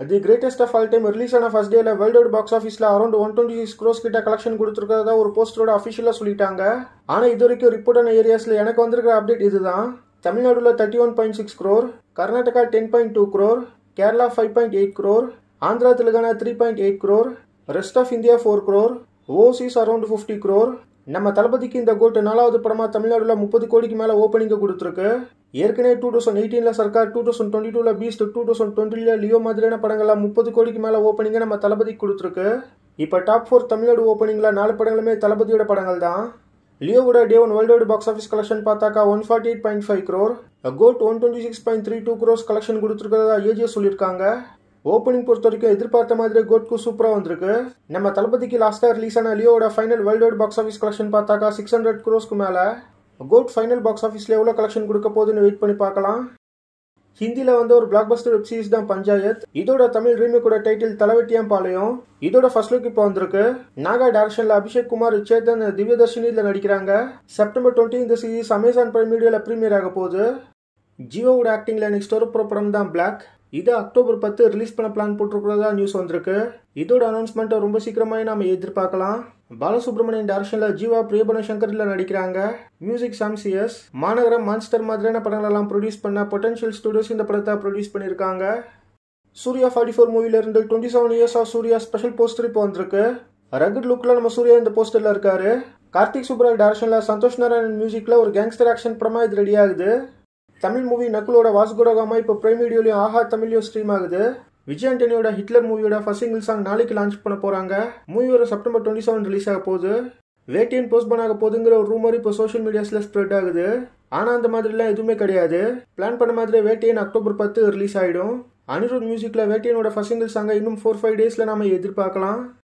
the greatest of all time release ஆன first டேல world box ஆஃபீஸில் around one twenty six crores கிட்ட collection கொடுத்துருக்கதா ஒரு போஸ்டரோட அஃபிஷியலாக சொல்லிட்டாங்க ஆனால் இது வரைக்கும் ரிப்போர்ட் ஆன ஏரியாஸில் எனக்கு வந்திருக்கிற அப்டேட் இதுதான் தமிழ்நாடுல thirty one point six crore Karnataka ten point two crore Kerala five point eight crore Andhra Telangana three point eight crore rest of India four crore overseas around fifty crore நம்ம தளபதிக்கு இந்த கோட்டு நாலாவது படமா தமிழ்நாடுல முப்பது கோடிக்கு மேல ஓப்பனிங்க கொடுத்துருக்கு ஏற்கனவே டூ தௌசண்ட் எயிட்டீன்ல சர்க்கார் டூ தௌசண்ட் டுவெண்ட்டி டூல பீஸ்ட் டூ தௌசண்ட் டுவெண்ட்டில லியோ மாதிரியான படங்கள்லாம் முப்பது கோடிக்கு மேல ஓப்பனிங்க நம்ம தளபதிக்கு கொடுத்துருக்கு இப்போ டாப் ஃபோர் தமிழ்நாடு ஓப்பனிங்ல நாலு படங்களுமே தளபதியோட படங்கள் தான் லியோவோட day one world box office collection பார்த்தாக்கா one forty eight point five crore GOAT one twenty six point three two crores collection கொடுத்துருக்கிறதா ஏஜிஎஸ் சொல்லியிருக்காங்க ஓப்பனிங் பொறுத்த வரைக்கும் எதிர்பார்த்த மாதிரி கோட்க்கு சூப்பராக வந்திருக்கு நம்ம தளபதிக்கு லாஸ்ட்டாக ரிலீஸ் ஆன லியோட final world box office collection பார்த்தாக்கா சிக்ஸ் ஹண்ட்ரட் க்ரோஸ்க்கு மேலே கோட் ஃபைனல் பாக்ஸ் ஆஃபீஸில் எவ்வளோ கலெக்ஷன் கொடுக்க போகுதுன்னு வெயிட் பண்ணி பார்க்கலாம் ஹிந்தியில் வந்து ஒரு பிளாக் பஸ்டர் வெப் சீரிஸ் தான் பஞ்சாயத் இதோட தமிழ் ரீமேக்கோட டைட்டில் தலைவெட்டியாம் பாளையம் இதோட ஃபர்ஸ்ட் லுக் இப்போ வந்திருக்கு நாகா டைரக்ஷனில் அபிஷேக் குமார் சேதன் திவ்யதர்ஷினி இதில் நடிக்கிறாங்க செப்டம்பர் டுவெண்ட்டி இந்த சீரிஸ் அமேசான் பிரைம் மீடியாவில் ப்ரீமியர் ஆக போகுது ஜியோவோட ஆக்டிங்கில் நெக்ஸ்ட் வர போகிற படம் தான் பிளாக் இது அக்டோபர் பத்து ரிலீஸ் பண்ண பிளான் போட்டிருக்கிறதா நியூஸ் வந்திருக்கு இதோட அனௌன்ஸ்மெண்ட்டை ரொம்ப சீக்கிரமாகவே நாம எதிர்பார்க்கலாம் பாலசுப்ரமணியன் டேரக்ஷனில் ஜீவா பிரியபன சங்கரில் நடிக்கிறாங்க மியூசிக் சாம்சியஸ் மாநகரம் மான்ஸ்டர் மாதிரியான படங்களெல்லாம் ப்ரொடியூஸ் பண்ண பொட்டன்ஷியல் ஸ்டுடியோஸ் இந்த படத்தை ப்ரொடியூஸ் பண்ணியிருக்காங்க சூர்யா ஃபார்ட்டி ஃபோர் மூவிலேருந்து twenty seven years of Suriya special poster இப்போ வந்திருக்கு ரகட் லுக்கில் நம்ம சூர்யா இந்த போஸ்டரில் இருக்காரு கார்த்திக் சுப்ராஜ் டேரக்ஷனில் சந்தோஷ் நாராயணன் மியூசிக்கில் ஒரு கேங்ஸ்டர் ஆக்ஷன் படமாக இது ரெடி ஆகுது தமிழ் மூவி நக்குலோட வாஸ்குடகாமா இப்போ பிரைம் வீடியோலையும் ஆஹா தமிழ்லையும் ஸ்ட்ரீம் ஆகுது விஜய் ஆண்டனியோட ஹிட்லர் மூவியோட ஃபர்ஸ்ட் சிங்கிள் சாங் நாளைக்கு லான்ச் பண்ண போறாங்க மூவி ஒரு செப்டம்பர் டுவெண்ட்டி செவன் ரிலீஸ் ஆக போகுது வேட்டியன் போஸ்ட் பண்ண ஆக போகுதுங்கிற ஒரு ரூமர் இப்போ சோஷியல் மீடியாஸ்ல ஸ்ப்ரெட் ஆகுது ஆனா அந்த மாதிரிலாம் எதுவுமே கிடையாது பிளான் பண்ண மாதிரி வேட்டியன் அக்டோபர் பத்து ரிலீஸ் ஆயிடும் அனிருத் மியூசிக்ல வேட்டியனோட ஃபர்ஸ்ட் சிங்கிள் சாங்கை இன்னும் ஃபோர் ஃபைவ் டேஸ்ல நாம எதிர்பார்க்கலாம்